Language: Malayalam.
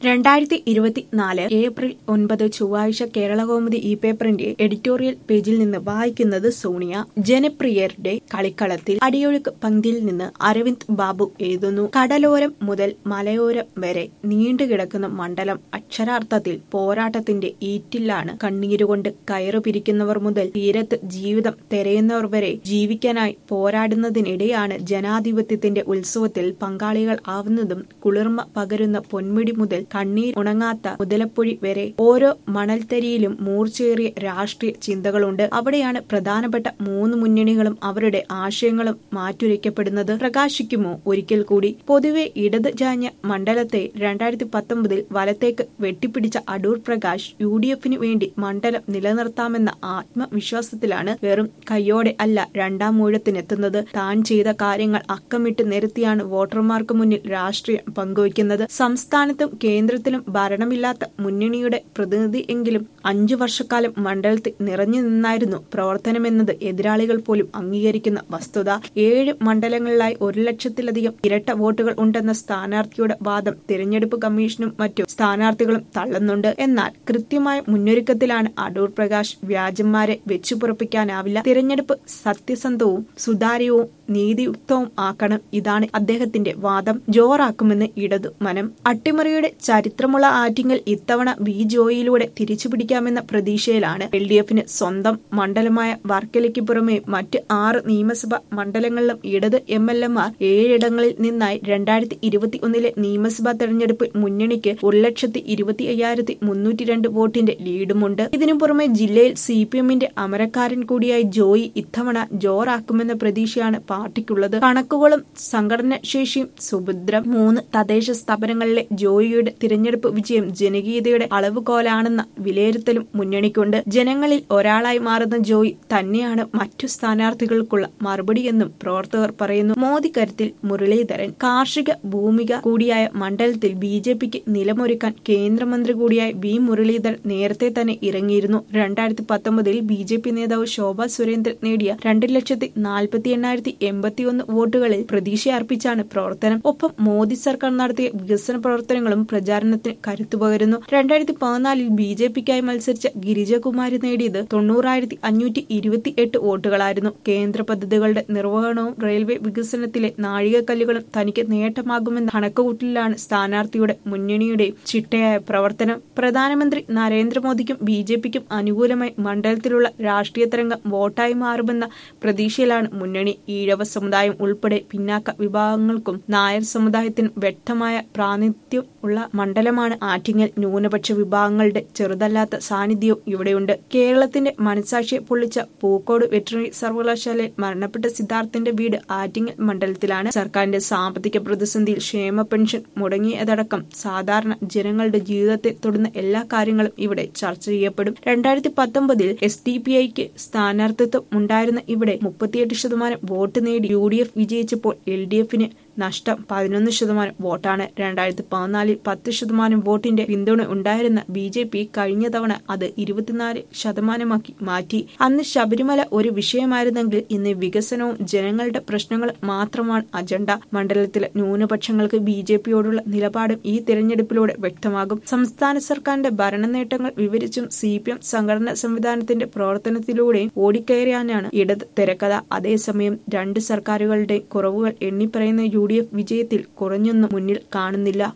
രണ്ടായിരത്തി ഇരുപത്തിനാല് ഏപ്രിൽ ഒൻപത് ചൊവ്വാഴ്ച കേരളകൗമുദി ഈ പേപ്പറിന്റെ എഡിറ്റോറിയൽ പേജിൽ നിന്ന് വായിക്കുന്നത് സോണിയ ജനപ്രിയരുടെ കളിക്കളത്തിൽ അടിയൊഴുക്ക് പങ്ക്തിയിൽ നിന്ന് അരവിന്ദ് ബാബു എഴുതുന്നു കടലോരം മുതൽ മലയോരം വരെ നീണ്ടുകിടക്കുന്ന മണ്ഡലം അക്ഷരാർത്ഥത്തിൽ പോരാട്ടത്തിന്റെ ഈറ്റിലാണ് കണ്ണീരുകൊണ്ട് കയറു പിരിക്കുന്നവർ മുതൽ തീരത്ത് ജീവിതം തെരയുന്നവർ വരെ ജീവിക്കാനായി പോരാടുന്നതിനിടെയാണ് ജനാധിപത്യത്തിന്റെ ഉത്സവത്തിൽ പങ്കാളികൾ ആവുന്നതും കുളിർമ പകരുന്ന പൊന്മിടി മുതൽ കണ്ണീർ ഉണങ്ങാത്ത മുതലപ്പൊഴി വരെ ഓരോ മണൽത്തരിയിലും മൂർച്ചയേറിയ രാഷ്ട്രീയ ചിന്തകളുണ്ട് അവിടെയാണ് പ്രധാനപ്പെട്ട മൂന്ന് മുന്നണികളും അവരുടെ ആശയങ്ങളും മാറ്റുരയ്ക്കപ്പെടുന്നത് പ്രകാശിക്കുമോ ഒരിക്കൽ കൂടി പൊതുവെ ഇടത് ചാഞ്ഞ മണ്ഡലത്തെ രണ്ടായിരത്തി പത്തൊമ്പതിൽ വലത്തേക്ക് വെട്ടിപ്പിടിച്ച അടൂർ പ്രകാശ് യു ഡി എഫിന് വേണ്ടി മണ്ഡലം നിലനിർത്താമെന്ന ആത്മവിശ്വാസത്തിലാണ് വെറും കയ്യോടെ അല്ല രണ്ടാം മൂഴത്തിനെത്തുന്നത് താൻ ചെയ്ത കാര്യങ്ങൾ അക്കമിട്ട് നിരത്തിയാണ് വോട്ടർമാർക്ക് മുന്നിൽ രാഷ്ട്രീയം പങ്കുവയ്ക്കുന്നത് സംസ്ഥാനത്തും കേന്ദ്രത്തിലും ഭരണമില്ലാത്ത മുന്നണിയുടെ പ്രതിനിധി എങ്കിലും അഞ്ചു വർഷക്കാലം മണ്ഡലത്തിൽ നിറഞ്ഞു നിന്നായിരുന്നു പ്രവർത്തനമെന്നത് എതിരാളികൾ പോലും അംഗീകരിക്കുന്ന വസ്തുത ഏഴ് മണ്ഡലങ്ങളിലായി ഒരു ലക്ഷത്തിലധികം ഇരട്ട വോട്ടുകൾ ഉണ്ടെന്ന സ്ഥാനാർത്ഥിയുടെ വാദം തിരഞ്ഞെടുപ്പ് കമ്മീഷനും മറ്റു സ്ഥാനാർത്ഥികളും തള്ളുന്നുണ്ട് എന്നാൽ കൃത്യമായ മുന്നൊരുക്കത്തിലാണ് അടൂർ പ്രകാശ് വ്യാജന്മാരെ വെച്ചുപുറപ്പിക്കാനാവില്ല തിരഞ്ഞെടുപ്പ് സത്യസന്ധവും സുതാര്യവും നീതിയുക്തവും ആക്കണം ഇതാണ് അദ്ദേഹത്തിന്റെ വാദം ജോറാക്കുമെന്ന് ഇടതു മനം അട്ടിമറിയുടെ ചരിത്രമുള്ള ആറ്റിങ്ങൽ ഇത്തവണ വി ജോയിലൂടെ തിരിച്ചുപിടിക്കാമെന്ന പ്രതീക്ഷയിലാണ് എൽ ഡി എഫിന് സ്വന്തം മണ്ഡലമായ വർക്കലയ്ക്ക് പുറമെ മറ്റ് ആറ് നിയമസഭാ മണ്ഡലങ്ങളിലും ഇടത് എം എൽ എമാർ ഏഴിടങ്ങളിൽ നിന്നായി രണ്ടായിരത്തി ഇരുപത്തി ഒന്നിലെ നിയമസഭാ തെരഞ്ഞെടുപ്പിൽ മുന്നണിക്ക് ഒരു ലക്ഷത്തി ഇരുപത്തി അയ്യായിരത്തി മുന്നൂറ്റി രണ്ട് വോട്ടിന്റെ ലീഡുമുണ്ട് ഇതിനു പുറമെ ജില്ലയിൽ സി പി എമ്മിന്റെ അമരക്കാരൻ കൂടിയായി ജോയി ഇത്തവണ ജോറാക്കുമെന്ന പ്രതീക്ഷയാണ് പാർട്ടിക്കുള്ളത് കണക്കുകളും സംഘടന ശേഷിയും സുഭദ്രം മൂന്ന് തദ്ദേശ സ്ഥാപനങ്ങളിലെ ജോയിയുടെ തിരഞ്ഞെടുപ്പ് വിജയം ജനകീയതയുടെ അളവുകോലാണെന്ന വിലയിരുത്തലും മുന്നണിക്കുണ്ട് ജനങ്ങളിൽ ഒരാളായി മാറുന്ന ജോയി തന്നെയാണ് മറ്റു സ്ഥാനാർത്ഥികൾക്കുള്ള മറുപടിയെന്നും പ്രവർത്തകർ പറയുന്നു മോദി കരുത്തിൽ മുരളീധരൻ കാർഷിക ഭൂമിക കൂടിയായ മണ്ഡലത്തിൽ ബി ജെ പിക്ക് നിലമൊരുക്കാൻ കേന്ദ്രമന്ത്രി കൂടിയായ വി മുരളീധരൻ നേരത്തെ തന്നെ ഇറങ്ങിയിരുന്നു രണ്ടായിരത്തി പത്തൊമ്പതിൽ ബി ജെ പി നേതാവ് ശോഭ സുരേന്ദ്രൻ നേടിയ രണ്ട് ലക്ഷത്തി നാൽപ്പത്തി എണ്ണായിരത്തി എൺപത്തിയൊന്ന് വോട്ടുകളിൽ പ്രതീക്ഷയർപ്പിച്ചാണ് പ്രവർത്തനം ഒപ്പം മോദി സർക്കാർ നടത്തിയ വികസന പ്രവർത്തനങ്ങളും പ്രചാരണത്തിന് കരുത്തു പകരുന്നു രണ്ടായിരത്തി പതിനാലിൽ ബി ജെ പിക്കായി മത്സരിച്ച ഗിരിജകുമാരി നേടിയത് തൊണ്ണൂറായിരത്തി അഞ്ഞൂറ്റി ഇരുപത്തി എട്ട് വോട്ടുകളായിരുന്നു കേന്ദ്ര പദ്ധതികളുടെ നിർവഹണവും റെയിൽവേ വികസനത്തിലെ നാഴികക്കല്ലുകളും തനിക്ക് നേട്ടമാകുമെന്ന കണക്കുകൂട്ടലിലാണ് സ്ഥാനാർത്ഥിയുടെ മുന്നണിയുടെയും ചിട്ടയായ പ്രവർത്തനം പ്രധാനമന്ത്രി നരേന്ദ്രമോദിക്കും ബി ജെ പിക്കും അനുകൂലമായി മണ്ഡലത്തിലുള്ള രാഷ്ട്രീയ തരംഗം വോട്ടായി മാറുമെന്ന പ്രതീക്ഷയിലാണ് മുന്നണി ഈഴവ സമുദായം ഉൾപ്പെടെ പിന്നാക്ക വിഭാഗങ്ങൾക്കും നായർ സമുദായത്തിനും വ്യക്തമായ പ്രാതിനിധ്യം ഉള്ള മണ്ഡലമാണ് ആറ്റിങ്ങൽ ന്യൂനപക്ഷ വിഭാഗങ്ങളുടെ ചെറുതല്ലാത്ത സാന്നിധ്യവും ഇവിടെയുണ്ട് കേരളത്തിന്റെ മനസാക്ഷിയെ പൊള്ളിച്ച പൂക്കോട് വെറ്ററിനറി സർവകലാശാലയിൽ മരണപ്പെട്ട സിദ്ധാർത്ഥന്റെ വീട് ആറ്റിങ്ങൽ മണ്ഡലത്തിലാണ് സർക്കാരിന്റെ സാമ്പത്തിക പ്രതിസന്ധിയിൽ ക്ഷേമ പെൻഷൻ മുടങ്ങിയതടക്കം സാധാരണ ജനങ്ങളുടെ ജീവിതത്തെ തൊടുന്ന എല്ലാ കാര്യങ്ങളും ഇവിടെ ചർച്ച ചെയ്യപ്പെടും രണ്ടായിരത്തി പത്തൊമ്പതിൽ എസ് ഡി പി ഐക്ക് സ്ഥാനാർത്ഥിത്വം ഉണ്ടായിരുന്ന ഇവിടെ മുപ്പത്തിയെട്ട് ശതമാനം വോട്ട് നേടി യു ഡി എഫ് വിജയിച്ചപ്പോൾ എൽ ഡി എഫിന് നഷ്ടം പതിനൊന്ന് ശതമാനം വോട്ടാണ് രണ്ടായിരത്തി പതിനാലിൽ പത്ത് ശതമാനം വോട്ടിന്റെ പിന്തുണ ഉണ്ടായിരുന്ന ബി ജെ പി കഴിഞ്ഞ തവണ അത് ഇരുപത്തിനാല് ശതമാനമാക്കി മാറ്റി അന്ന് ശബരിമല ഒരു വിഷയമായിരുന്നെങ്കിൽ ഇന്ന് വികസനവും ജനങ്ങളുടെ പ്രശ്നങ്ങളും മാത്രമാണ് അജണ്ട മണ്ഡലത്തിലെ ന്യൂനപക്ഷങ്ങൾക്ക് ബി ജെ പിയോടുള്ള നിലപാടും ഈ തിരഞ്ഞെടുപ്പിലൂടെ വ്യക്തമാകും സംസ്ഥാന സർക്കാരിന്റെ ഭരണ നേട്ടങ്ങൾ വിവരിച്ചും സി പി എം സംഘടനാ സംവിധാനത്തിന്റെ പ്രവർത്തനത്തിലൂടെയും ഓടിക്കയറിയാനാണ് ഇടത് തിരക്കഥ അതേസമയം രണ്ട് സർക്കാരുകളുടെ കുറവുകൾ എണ്ണിപ്പറയുന്ന യു ഡി എഫ് വിജയത്തിൽ കുറഞ്ഞൊന്നും മുന്നിൽ കാണുന്നില്ല